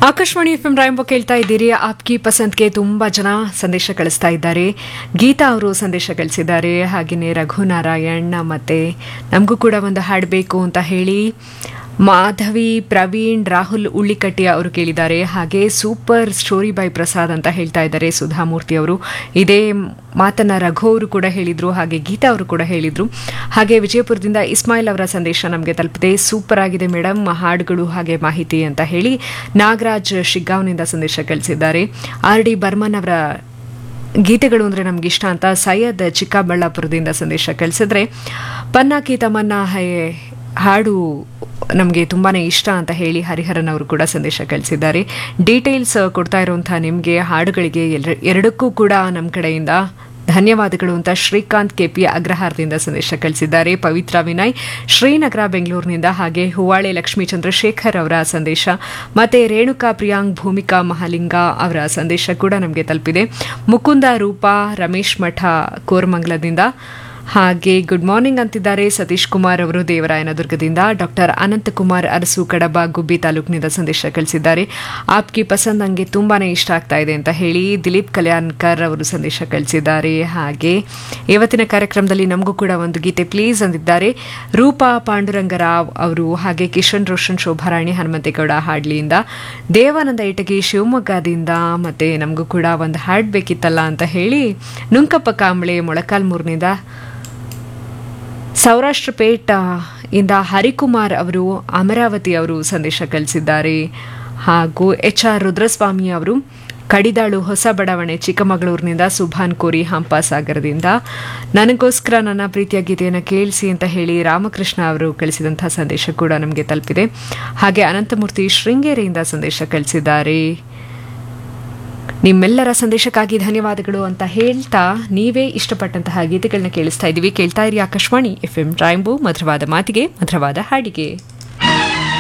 Akashvani F M ರಾಯಂಬ ಕೇಳ್ತಾ ಇದ್ದೀರಿ ಆಪ್ಕಿ ಪಸಂದ್ಗೆ ತುಂಬ ಜನ ಸಂದೇಶ ಕಳಿಸ್ತಾ ಇದ್ದಾರೆ ಗೀತಾ ಅವರು ಸಂದೇಶ ಕಳಿಸಿದ್ದಾರೆ ಹಾಗೆಯೇ ರಘುನಾರಾಯಣ್ ಮತ್ತೆ ನಮಗೂ ಕೂಡ ಒಂದು ಹಾಡು ಬೇಕು ಅಂತ ಹೇಳಿ ಮಾಧವಿ ಪ್ರವೀಣ್ ರಾಹುಲ್ ಉಳ್ಳಿಕಟ್ಟಿ ಅವರು ಕೇಳಿದ್ದಾರೆ ಹಾಗೆ ಸೂಪರ್ ಸ್ಟೋರಿ ಬೈ ಪ್ರಸಾದ್ ಅಂತ ಹೇಳ್ತಾ ಇದ್ದಾರೆ ಸುಧಾಮೂರ್ತಿ ಅವರು ಇದೇ ಮಾತನ್ನ ರಘು ಅವರು ಕೂಡ ಹೇಳಿದ್ರು ಹಾಗೆ ಗೀತಾ ಅವರು ಕೂಡ ಹೇಳಿದ್ರು ಹಾಗೆ ವಿಜಯಪುರದಿಂದ ಇಸ್ಮಾಯಿಲ್ ಅವರ ಸಂದೇಶ ನಮಗೆ ತಲುಪಿದೆ ಸೂಪರ್ ಆಗಿದೆ ಮೇಡಮ್ ಹಾಡುಗಳು ಹಾಗೆ ಮಾಹಿತಿ ಅಂತ ಹೇಳಿ ನಾಗರಾಜ್ ಶಿಗ್ಗಾಂವ್ನಿಂದ ಸಂದೇಶ ಕಳಿಸಿದ್ದಾರೆ ಆರ್ ಡಿ ಬರ್ಮನ್ ಅವರ ಗೀತೆಗಳು ಅಂದರೆ ನಮ್ಗೆ ಇಷ್ಟ ಅಂತ ಸೈಯದ್ ಚಿಕ್ಕಬಳ್ಳಾಪುರದಿಂದ ಸಂದೇಶ ಕಳಿಸಿದ್ರೆ ಪನ್ನಾಕಿ ತಮನ್ನ ಹೈ ಹಾಡು ನಮಗೆ ತುಂಬಾ ಇಷ್ಟ ಅಂತ ಹೇಳಿ ಹರಿಹರನ್ ಅವರು ಕೂಡ ಸಂದೇಶ ಕಳಿಸಿದ್ದಾರೆ ಡೀಟೇಲ್ಸ್ ಕೊಡ್ತಾ ಇರುವಂಥ ನಿಮಗೆ ಹಾಡುಗಳಿಗೆ ಎಲ್ರ- ಎರಡಕ್ಕೂ ಕೂಡ ನಮ್ಮ ಕಡೆಯಿಂದ ಧನ್ಯವಾದಗಳು ಅಂತ ಶ್ರೀಕಾಂತ್ ಕೆಪಿ ಅಗ್ರಹಾರದಿಂದ ಸಂದೇಶ ಕಳಿಸಿದ್ದಾರೆ ಪವಿತ್ರ ವಿನಯ್ ಶ್ರೀನಗರ ಬೆಂಗಳೂರಿನಿಂದ ಹಾಗೆ ಹೂವಾಳೆ ಲಕ್ಷ್ಮೀ ಚಂದ್ರಶೇಖರ್ ಅವರ ಸಂದೇಶ ಮತ್ತೆ ರೇಣುಕಾ ಪ್ರಿಯಾಂಕ್ ಭೂಮಿಕಾ ಮಹಾಲಿಂಗ ಅವರ ಸಂದೇಶ ಕೂಡ ನಮಗೆ ತಲುಪಿದೆ ಮುಕುಂದ ರೂಪಾ ರಮೇಶ್ ಮಠ ಕೋರಮಂಗಲದಿಂದ ಹಾಗೆ ಗುಡ್ ಮಾರ್ನಿಂಗ್ ಅಂತಿದ್ದಾರೆ ಸತೀಶ್ ಕುಮಾರ್ ಅವರು ದೇವರಾಯನದುರ್ಗದಿಂದ ಡಾಕ್ಟರ್ ಅನಂತಕುಮಾರ್ ಅರಸು ಕಡಬ ಗುಬ್ಬಿ ತಾಲೂಕಿನಿಂದ ಸಂದೇಶ ಕಳಿಸಿದ್ದಾರೆ ಆಪ್ಕಿ ಪಸಂದ್ ನಂಗೆ ತುಂಬಾನೇ ಇಷ್ಟ ಆಗ್ತಾ ಇದೆ ಅಂತ ಹೇಳಿ ದಿಲೀಪ್ ಕಲ್ಯಾಣ್ಕರ್ ಅವರು ಸಂದೇಶ ಕಳಿಸಿದ್ದಾರೆ ಹಾಗೆ ಇವತ್ತಿನ ಕಾರ್ಯಕ್ರಮದಲ್ಲಿ ನಮಗೂ ಕೂಡ ಒಂದು ಗೀತೆ ಪ್ಲೀಸ್ ಅಂದಿದ್ದಾರೆ ರೂಪಾ ಪಾಂಡುರಂಗರಾವ್ ಅವರು ಹಾಗೆ ಕಿಶನ್ ರೋಷನ್ ಶೋಭಾರಾಣಿ ಹನುಮಂತೇಗೌಡ ಹಾಡ್ಲಿಯಿಂದ ದೇವಾನಂದ ಇಟಗಿ ಶಿವಮೊಗ್ಗದಿಂದ ಮತ್ತೆ ನಮಗೂ ಕೂಡ ಒಂದು ಹಾಡ್ ಬೇಕಿತ್ತಲ್ಲ ಅಂತ ಹೇಳಿ ನುಂಕಪ್ಪ ಕಾಂಬಳೆ ಮೊಳಕಾಲ್ಮೂರಿನಿಂದ ಸೌರಾಷ್ಟ್ರ ಪೇಟ ಇಂದ ಹರಿಕುಮಾರ್ ಅವರು ಅಮರಾವತಿ ಅವರು ಸಂದೇಶ ಕಳಿಸಿದ್ದಾರೆ ಹಾಗೂ ಎಚ್ ಆರ್ ರುದ್ರಸ್ವಾಮಿ ಅವರು ಕಡಿದಾಳು ಹೊಸ ಬಡಾವಣೆ ಚಿಕ್ಕಮಗಳೂರಿನಿಂದ ಸುಭಾನ್ ಕೋರಿ ಹಂಪಾಸಾಗರದಿಂದ ನನಗೋಸ್ಕರ ನನ್ನ ಪ್ರೀತಿಯ ಗೀತೆಯನ್ನು ಕೇಳಿಸಿ ಅಂತ ಹೇಳಿ ರಾಮಕೃಷ್ಣ ಅವರು ಕಳಿಸಿದಂತಹ ಸಂದೇಶ ಕೂಡ ನಮಗೆ ತಲುಪಿದೆ ಹಾಗೆ ಅನಂತಮೂರ್ತಿ ಶೃಂಗೇರಿಯಿಂದ ಸಂದೇಶ ಕಳಿಸಿದ್ದಾರೆ ನಿಮ್ಮೆಲ್ಲರ ಸಂದೇಶಕ್ಕಾಗಿ ಧನ್ಯವಾದಗಳು ಅಂತ ಹೇಳ್ತಾ ನೀವೇ ಇಷ್ಟಪಟ್ಟಂತಹ ಗೀತೆಗಳನ್ನ ಕೇಳಿಸ್ತಾ ಇದ್ದೀವಿ ಕೇಳ್ತಾ ಇರಿ ಆಕಾಶವಾಣಿ ಎಫ್ ಎಂ ರಾಯಂಬು ಮಧುರವಾದ ಮಾತಿಗೆ ಮಧುರವಾದ ಹಾಡಿಗೆ